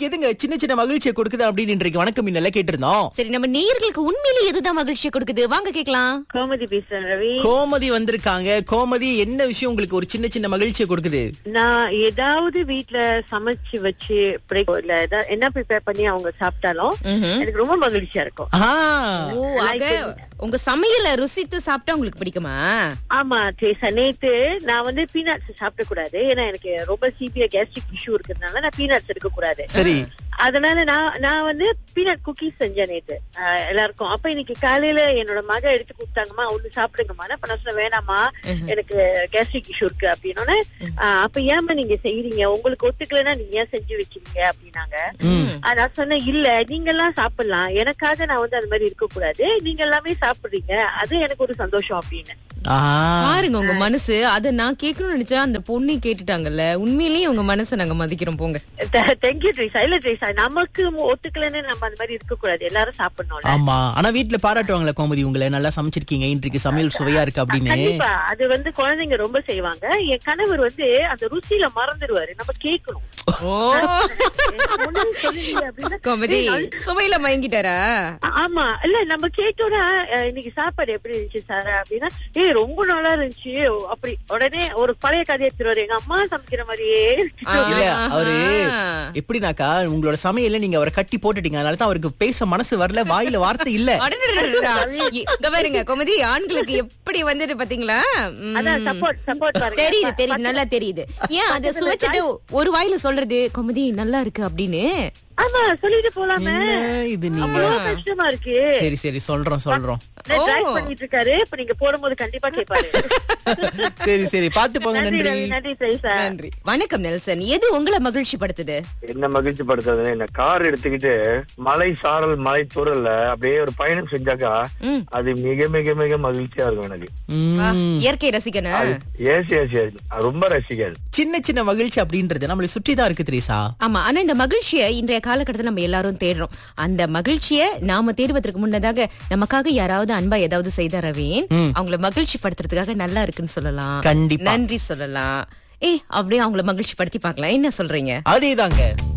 உங்களுக்கு எதுங்க சின்ன சின்ன மகிழ்ச்சியை கொடுக்குது அப்படின்னு இன்றைக்கு வணக்கம் இன்னல கேட்டிருந்தோம் சரி நம்ம நேயர்களுக்கு உண்மையிலேயே எதுதான் மகிழ்ச்சியை கொடுக்குது வாங்க கேக்கலாம் கோமதி பேசுறேன் ரவி கோமதி வந்திருக்காங்க கோமதி என்ன விஷயம் உங்களுக்கு ஒரு சின்ன சின்ன மகிழ்ச்சியை கொடுக்குது நான் ஏதாவது வீட்ல சமைச்சு வச்சு break இல்ல ஏதா- என்ன ப்ரிப்பேர் பண்ணி அவங்க சாப்பிட்டாலும் ம்ஹும். எனக்கு ரொம்ப மகிழ்ச்சியா இருக்கும் ஆ, ஓ ஆக உங்க சமையல ருசித்து சாப்பிட்டா உங்களுக்கு பிடிக்குமா ஆமா தேசா நேத்து நான் வந்து பீனட்ஸ் சாப்பிட கூடாது ஏன்னா எனக்கு ரொம்ப சிபிஐ கேஸ்ட்ரிக் இஷ்யூ இருக்கிறதுனால நான் பீனட்ஸ் எடுக்க கூடாது சரி அதனால நான் நான் வந்து பீனட் குக்கீஸ் செஞ்சேன் நேத்து ஆஹ் எல்லாருக்கும் அப்ப இன்னைக்கு காலையில என்னோட மக எடுத்து கொடுத்தாங்கம்மா ஒண்ணு சாப்பிடுங்கம்மா அப்ப நான் சொன்னேன் வேணாமா எனக்கு கேஸ்ட்ரிக் இஷ்யூ இருக்கு அப்படின்னோடனே ஆஹ் அப்ப ஏமா நீங்க செய்யறீங்க உங்களுக்கு ஒத்துக்கலைன்னா நீங்க ஏன் செஞ்சு வைக்கிறீங்க அப்படின்னாங்க ஆஹ் நான் சொன்னேன் இல்ல நீங்க எல்லாம் சாப்பிடலாம் எனக்காக நான் வந்து அது மாதிரி இருக்க கூடாது நீங்க எல்லாமே சாப்பிடுறீங்க அது எனக்கு ஒரு சந்தோஷம் அப்படின்னு ஆ, பாருங்க உங்க மனசு அத நான் கேட்கணும்னு நினைச்சா அந்த பொண்ணு கேட்டுட்டாங்கல்ல உண்மையிலேயே உங்க மனசை நாங்க மதிக்கிறோம் போங்க தேங்க்யூ ட்ரீசா இல்ல ட்ரீசா நமக்கு ஒத்துக்கலைன்னு நம்ம அந்த மாதிரி இருக்க கூடாது எல்லாரும் சாப்பிடணும்ல ஆமா ஆனா வீட்ல பாராட்டுவாங்களே கோமதி உங்களை நல்லா சமைச்சிருக்கீங்க இன்றைக்கு சமையல் சுவையா இருக்கு அப்படின்னு கண்டிப்பா அது வந்து குழந்தைங்க ரொம்ப செய்வாங்க என் கணவர் வந்து அந்த ருசியில மறந்துடுவாரு நம்ம கேட்கணும் ஓ முன்னாடி சொல்லுவீங்க அப்படின்னா, கோமதி "ஏய், நல்- சுவையில மயங்கிட்டாரா ஆமா இல்ல நம்ம கேட்டோட இன்னைக்கு சாப்பாடு எப்படி இருந்துச்சு சார் அப்படின்னா ஏய் ரொம்ப நல்லா இருந்துச்சு அப்படி உடனே ஒரு பழைய கதையை எடுத்துருவாரு எங்க அம்மா சமைக்கிற மாதிரியே இருக்கு." இல்ல அவரு ஆஹா. எப்படினாக்கா உங்களோட சமையல்ல நீங்க அவரை கட்டி போட்டுட்டீங்க அதனால தான் அவருக்கு பேச மனசு வரல வாயில வார்த்தை இல்ல அடடடடடா. இங்க பாருங்க கோமதி ஆண்களுக்கு எப்படி வந்தது பாத்தீங்களா ம். அதான் சப்போர்ட் சப்போர்ட் பாருங்க தெரியுது தெரியுது நல்லா தெரியுது ஏன் அத சுவைச்சிட்டு ஒரு வாயில சொல்றது கோமதி நல்லா இருக்கு அப்படின்னு ஆமா சொல்லிட்டு போலாமே என்ன இது நீங்க அவ்வளவு கஷ்டமா இருக்கு சரி சரி சொல்றோம் சொல்றோம் டிரைவ் ஓ. பண்ணிட்டு இருக்காரு இப்ப நீங்க போடும்போது கண்டிப்பா கேட்பாரு சரி சரி பாத்து போங்க நன்றி நன்றி ரவி நன்றி சைசா நன்றி வணக்கம் நெல்சன் எது உங்களை மகிழ்ச்சி படுத்துது என்ன மகிழ்ச்சி படுத்தாது இந்த கார் எடுத்துக்கிட்டு மலை சாரல் மலை தூரல்ல அப்படியே ஒரு பயணம் செஞ்சாக்கா ம். அது மிக மிக மிக மகிழ்ச்சியா இருக்கும் எனக்கு வா, ம். இயற்கை ரசிகனா ஏசி ஏசி ஏசி ரொம்ப ரசிக்காது சின்ன சின்ன மகிழ்ச்சி அப்படின்றது நம்மளை சுற்றி தான் இருக்கு திரேசா ஆமா ஆனா இந்த மகிழ்ச்சியை இன்றைய காலகட்டத்தில் நம்ம எல்லாரும் தேடுறோம் அந்த மகிழ்ச்சியை நாம தேடுவதற்கு முன்னதாக நமக்காக யாராவது அன்பா ஏதாவது செய்த ரவீன் அவங்கள மகிழ்ச்சி படுத்துறதுக்காக நல்லா இருக்குன்னு சொல்லலாம் கண்டிப்பா. நன்றி சொல்லலாம் ஏய் அப்படியே அவங்கள மகிழ்ச்சி படுத்தி பார்க்கலாம் என்ன சொல்றீங்க அதேதாங்க